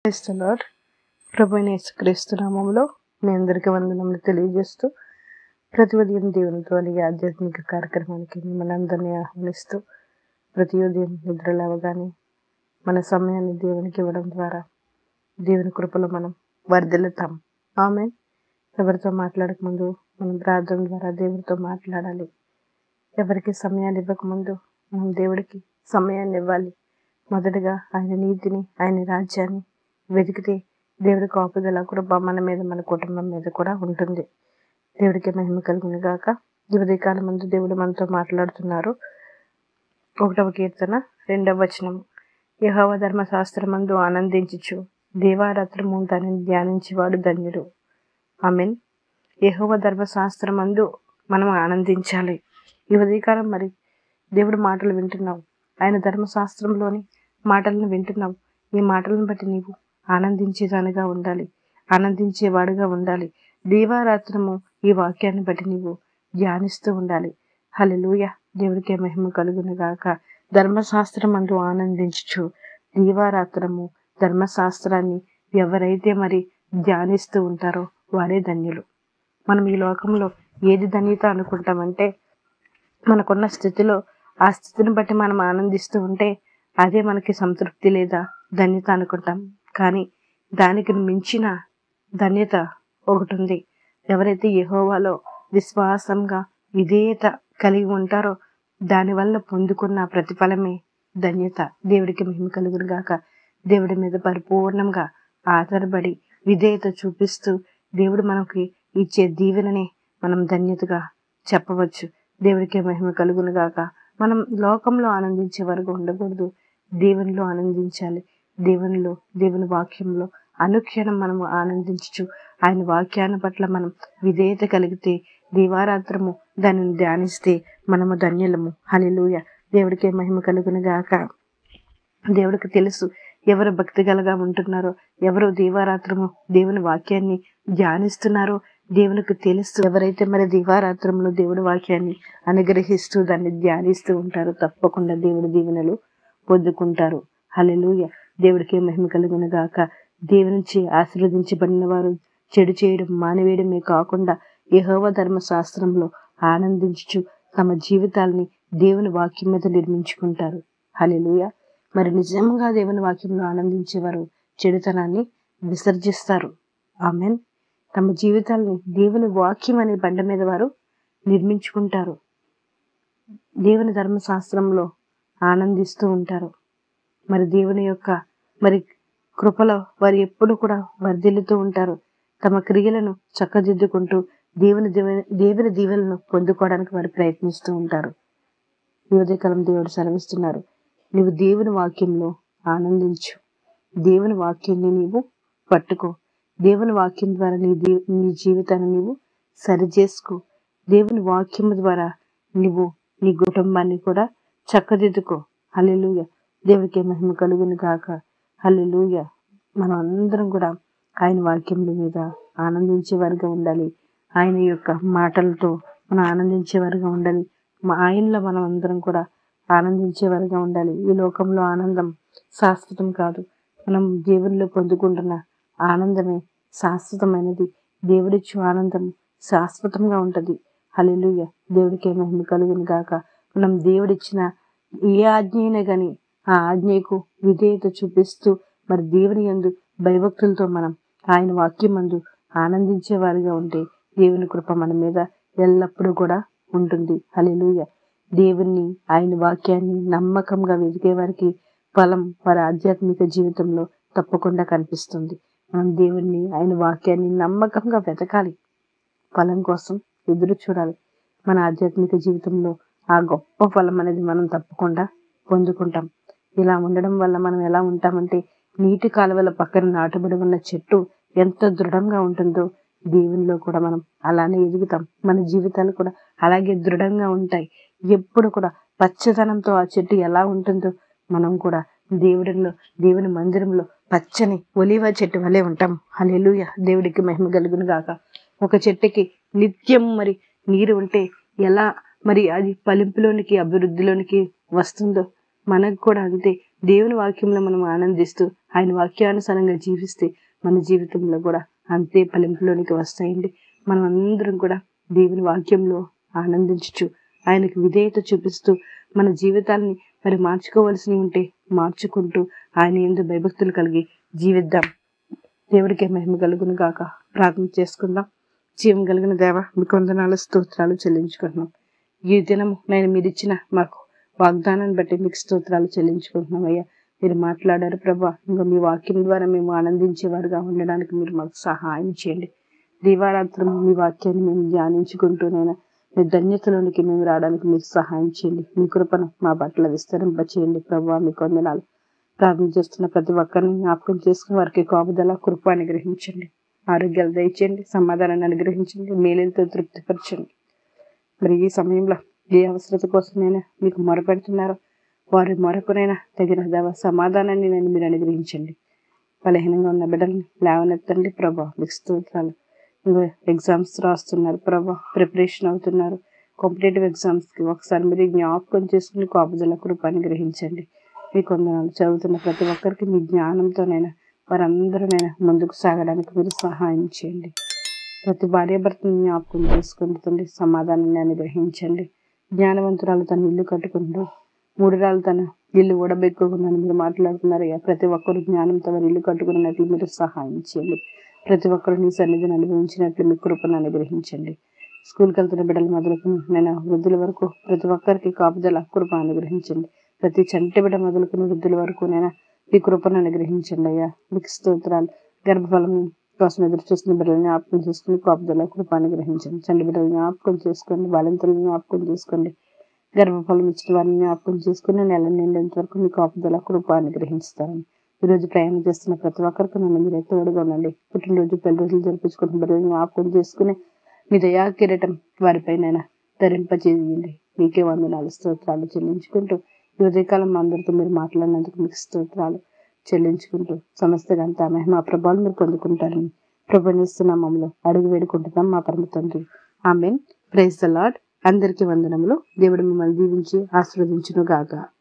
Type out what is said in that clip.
క్రైస్తలాడ్ ప్రభు అయిన యేసుక్రీస్తు నామంలో మీ అందరికీ వందనములు తెలియజేస్తూ ప్రతి ఉదయం దేవునితో అనే ఆధ్యాత్మిక కార్యక్రమానికి మిమ్మల్ని అందరినీ ఆహ్వానిస్తూ ప్రతి ఉదయం నిద్ర లేవగానే మన సమయాన్ని దేవునికి ఇవ్వడం ద్వారా దేవుని కృపలో మనం వర్ధిల్లుతాం ఆమె ఎవరితో మాట్లాడక ముందు మనం ప్రార్థన ద్వారా దేవుడితో మాట్లాడాలి ఎవరికి సమయాన్ని ఇవ్వకముందు మనం దేవుడికి సమయాన్ని ఇవ్వాలి మొదటగా ఆయన నీతిని ఆయన రాజ్యాన్ని వెతికితే దేవుడి కాపుదల కృప మన మీద మన కుటుంబం మీద కూడా ఉంటుంది దేవుడికి మహిమ కలుగును గాక ఈ ఉదయకాలం ముందు దేవుడు మనతో మాట్లాడుతున్నారు ఒకటవ కీర్తన రెండవ వచనం యహోవ ధర్మశాస్త్రమందు ఆనందించుచు దేవారాత్రము దానిని ధ్యానించేవాడు ధన్యుడు ఆమెన్ యహోవ ధర్మశాస్త్రమందు మనం ఆనందించాలి ఈ ఉదయకాలం మరి దేవుడి మాటలు వింటున్నావు ఆయన ధర్మశాస్త్రంలోని మాటలను వింటున్నావు ఈ మాటలను బట్టి నీవు ఆనందించేదానిగా ఉండాలి ఆనందించేవాడుగా ఉండాలి దీవారాత్రము ఈ వాక్యాన్ని బట్టి నీవు ధ్యానిస్తూ ఉండాలి హల్లెలూయ దేవుడికే మహిమ కలుగును గాక ధర్మశాస్త్రం అందు ఆనందించుచు దీవారాత్రము ధర్మశాస్త్రాన్ని ఎవరైతే మరి ధ్యానిస్తూ ఉంటారో వారే ధన్యులు మనం ఈ లోకంలో ఏది ధన్యత అనుకుంటామంటే మనకున్న స్థితిలో ఆ స్థితిని బట్టి మనం ఆనందిస్తూ ఉంటే అదే మనకి సంతృప్తి లేదా ధన్యత అనుకుంటాం కానీ దానికి మించిన ధన్యత ఒకటి ఉంది ఎవరైతే యెహోవాలో విశ్వాసంగా విధేయత కలిగి ఉంటారో దానివల్ల పొందుకున్న ప్రతిఫలమే ధన్యత దేవుడికి మహిమ కలుగును గాక దేవుడి మీద పరిపూర్ణంగా ఆధారపడి విధేయత చూపిస్తూ దేవుడు మనకి ఇచ్చే దీవెననే మనం ధన్యతగా చెప్పవచ్చు దేవుడికి మహిమ కలుగును గాక మనం లోకంలో ఆనందించే వరకు ఉండకూడదు దేవునిలో ఆనందించాలి దేవునిలో దేవుని వాక్యంలో అనుక్షణం మనము ఆనందించచ్చు ఆయన వాక్యాన్ని పట్ల మనం విధేయత కలిగితే దీవారాత్రము దానిని ధ్యానిస్తే మనము ధన్యులము హలిలూయ దేవుడికి మహిమ కలుగును గాక దేవుడికి తెలుసు ఎవరు భక్తి గలగా ఉంటున్నారో ఎవరు దీవారాత్రము దేవుని వాక్యాన్ని ధ్యానిస్తున్నారో దేవునికి తెలుసు ఎవరైతే మరి దీవారాత్రంలో దేవుడి వాక్యాన్ని అనుగ్రహిస్తూ దాన్ని ధ్యానిస్తూ ఉంటారో తప్పకుండా దేవుడి దీవెనలు పొందుకుంటారు హలెలూయ దేవుడికి మహిమ కలుగును గాక దేవునిచి ఆశీర్వదించబడిన వారు చెడు చేయడం మానివేయడమే కాకుండా యహోవ ధర్మశాస్త్రంలో ఆనందించుచు తమ జీవితాల్ని దేవుని వాక్యం మీద నిర్మించుకుంటారు హలెలూయ మరి నిజంగా దేవుని వాక్యంలో ఆనందించేవారు చెడుతనాన్ని విసర్జిస్తారు ఆమెన్ తమ జీవితాల్ని దేవుని వాక్యం అనే బండ మీద వారు నిర్మించుకుంటారు దేవుని ధర్మశాస్త్రంలో ఆనందిస్తూ ఉంటారు మరి దేవుని యొక్క మరి కృపలో వారు ఎప్పుడు కూడా వర్ధిల్లుతూ ఉంటారు తమ క్రియలను చక్కదిద్దుకుంటూ దేవుని దీవెన దేవుని దీవెనలను పొందుకోవడానికి వారు ప్రయత్నిస్తూ ఉంటారు ఈ ఉదయకాలం దేవుడు సెలవిస్తున్నారు నీవు దేవుని వాక్యంలో ఆనందించు దేవుని వాక్యాన్ని నీవు పట్టుకో దేవుని వాక్యం ద్వారా నీ దీ నీ జీవితాన్ని నీవు సరిచేసుకో దేవుని వాక్యం ద్వారా నువ్వు నీ కుటుంబాన్ని కూడా చక్కదిద్దుకో హల్లెలూయ దేవుడికి మహిమ కలుగును గాక హల్లెలూయ మనం అందరం కూడా ఆయన వాక్యముల మీద ఆనందించేవారుగా ఉండాలి ఆయన యొక్క మాటలతో మనం ఆనందించేవారుగా ఉండాలి మా ఆయనలో మనం అందరం కూడా ఆనందించేవారుగా ఉండాలి ఈ లోకంలో ఆనందం శాశ్వతం కాదు మనం దేవునిలో పొందుకుంటున్న ఆనందమే శాశ్వతమైనది దేవుడిచ్చు ఆనందం శాశ్వతంగా ఉంటది హల్లెలూయ దేవుడికి మహిమ కలుగును గాక మనం దేవుడిచ్చిన ఏ ఆజ్ఞ అయినా గాని ఆ ఆజ్ఞకు విధేయత చూపిస్తూ మరి దేవుని యందు భయభక్తులతో మనం ఆయన వాక్యం మందు ఆనందించే వారిగా ఉంటే దేవుని కృప మన మీద ఎల్లప్పుడూ కూడా ఉంటుంది హల్లెలూయ దేవుణ్ణి ఆయన వాక్యాన్ని నమ్మకంగా వెతికే వారికి ఫలం వారి ఆధ్యాత్మిక జీవితంలో తప్పకుండా కనిపిస్తుంది మనం దేవుణ్ణి ఆయన వాక్యాన్ని నమ్మకంగా వెతకాలి ఫలం కోసం ఎదురు చూడాలి మన ఆధ్యాత్మిక జీవితంలో ఆ గొప్ప ఫలం అనేది మనం తప్పకుండా పొందుకుంటాం ఇలా ఉండడం వల్ల మనం ఎలా ఉంటామంటే నీటి కాలువల పక్కన నాటబడి ఉన్న చెట్టు ఎంత దృఢంగా ఉంటుందో దేవునిలో కూడా మనం అలానే ఎదుగుతాం మన జీవితాలు కూడా అలాగే దృఢంగా ఉంటాయి ఎప్పుడు కూడా పచ్చదనంతో ఆ చెట్టు ఎలా ఉంటుందో మనం కూడా దేవుడిలో దేవుని మందిరంలో పచ్చని ఒలివ చెట్టు వలె ఉంటాం హల్లెలూయ దేవుడికి మహిమ కలుగును గాక ఒక చెట్టుకి నిత్యం మరి నీరు ఉంటే ఎలా మరి అది పలింపులోనికి అభివృద్ధిలోనికి వస్తుందో మనకు కూడా అంతే దేవుని వాక్యంలో మనం ఆనందిస్తూ ఆయన వాక్యానుసారంగా జీవిస్తే మన జీవితంలో కూడా అంతే ఫలింపులోనికి వస్తాయండి మనం అందరం కూడా దేవుని వాక్యంలో ఆనందించచ్చు ఆయనకు విధేయత చూపిస్తూ మన జీవితాన్ని మరి మార్చుకోవాల్సి ఉంటే మార్చుకుంటూ ఆయన ఎందు భయభక్తులు కలిగి జీవిద్దాం దేవుడికి మహిమ కలుగును గాక ప్రార్థన చేసుకుందాం జీవం కలిగిన దేవ మీకు వందనాలు స్తోత్రాలు చెల్లించుకుంటున్నాం ఈ దినము నేను మీరు ఇచ్చిన మాకు వాగ్దానాన్ని బట్టి మీకు స్తోత్రాలు చెల్లించుకుంటున్నాం అయ్యా మీరు మాట్లాడారు ప్రభా ఇంకా మీ వాక్యం ద్వారా మేము ఆనందించేవారుగా ఉండడానికి మీరు మాకు సహాయం చేయండి దీవారాత్రం మీ వాక్యాన్ని మేము ధ్యానించుకుంటూనైనా మీ ధన్యతలోనికి మేము రావడానికి మీరు సహాయం చేయండి మీ కృపను మా బట్టల విస్తరింప చేయండి ప్రభా మీకు వందనాలు ప్రార్థన చేస్తున్న ప్రతి ఒక్కరిని జ్ఞాపకం చేసుకుని వారికి కాపుదల కృప అనుగ్రహించండి ఆరోగ్యాలు దయచేయండి సమాధానాన్ని అనుగ్రహించండి మేలులతో తృప్తిపరచండి మరి ఈ సమయంలో ఏ అవసరత కోసమైనా మీకు మొరపెడుతున్నారో వారి మొరకునైనా తగిన దేవ సమాధానాన్ని నేను మీరు అనుగ్రహించండి బలహీనంగా ఉన్న బిడ్డల్ని లేవనెత్తండి ప్రభా మీకు స్తోత్రాలు ఇంకా ఎగ్జామ్స్ రాస్తున్నారు ప్రభా ప్రిపరేషన్ అవుతున్నారు కాంపిటేటివ్ ఎగ్జామ్స్కి ఒకసారి మీరు జ్ఞాపకం చేసుకుని కాపుదల కృప అనుగ్రహించండి మీ కొందనాలు చదువుతున్న ప్రతి ఒక్కరికి మీ జ్ఞానంతోనైనా వారందరూనైనా ముందుకు సాగడానికి మీరు సహాయం చేయండి ప్రతి భార్య భర్తను జ్ఞాపకం చేసుకుంటుంది సమాధానాన్ని అనుగ్రహించండి జ్ఞానవంతురాలు తన ఇల్లు కట్టుకుంటూ మూడురాలు తన ఇల్లు ఊడబెక్కుకుందని మీరు మాట్లాడుతున్నారు అయ్యా ప్రతి ఒక్కరు జ్ఞానంతో వారి ఇల్లు కట్టుకున్నట్లు మీరు సహాయం చేయండి ప్రతి ఒక్కరు నీ సన్నిధిని అనుభవించినట్లు మీ కృపను అనుగ్రహించండి స్కూల్కి వెళ్తున్న బిడ్డలు మొదలుకుని నేను వృద్ధుల వరకు ప్రతి ఒక్కరికి కాపుదల కృప అనుగ్రహించండి ప్రతి చంటి బిడ్డ మొదలుకుని వృద్ధుల వరకు నేను మీ కృపను అనుగ్రహించండి అయ్యా మీకు స్తోత్రాలు గర్భఫలం కోసం ఎదురు చూస్తున్న బిడ్డలను జ్ఞాపకం చేసుకుని కాపుదల కృప అనుగ్రహించండి చండి బిడ్డలు జ్ఞాపకం చేసుకోండి బాలింతలు జ్ఞాపకం చేసుకోండి గర్భఫలం ఇచ్చిన వారిని జ్ఞాపకం చేసుకుని నెల నిండేంత వరకు మీ కాపుదల కృప అనుగ్రహిస్తారని ఈరోజు ప్రయాణం చేస్తున్న ప్రతి ఒక్కరికి నన్ను మీరు తోడుగా ఉండండి పుట్టినరోజు పెళ్లి రోజులు జరిపించుకుంటున్న బిడ్డలు జ్ఞాపకం చేసుకుని మీ దయా కిరీటం వారిపైన ధరింపజేయండి మీకే వందనాలు స్తోత్రాలు చెల్లించుకుంటూ ఈ ఉదయకాలం అందరితో మీరు మాట్లాడినందుకు మీకు స్తోత్రాలు చెల్లించుకుంటూ సమస్తగంతా మహిమ ప్రభావం మీరు పొందుకుంటారని ప్రభునిస్తున్నామంలో అడుగు వేడుకుంటున్నాం మా పరమ తండ్రి ఆమెన్ ప్రైజ్ ద లాడ్ అందరికీ వందనములు దేవుడు మిమ్మల్ని దీవించి ఆశీర్వదించును గాక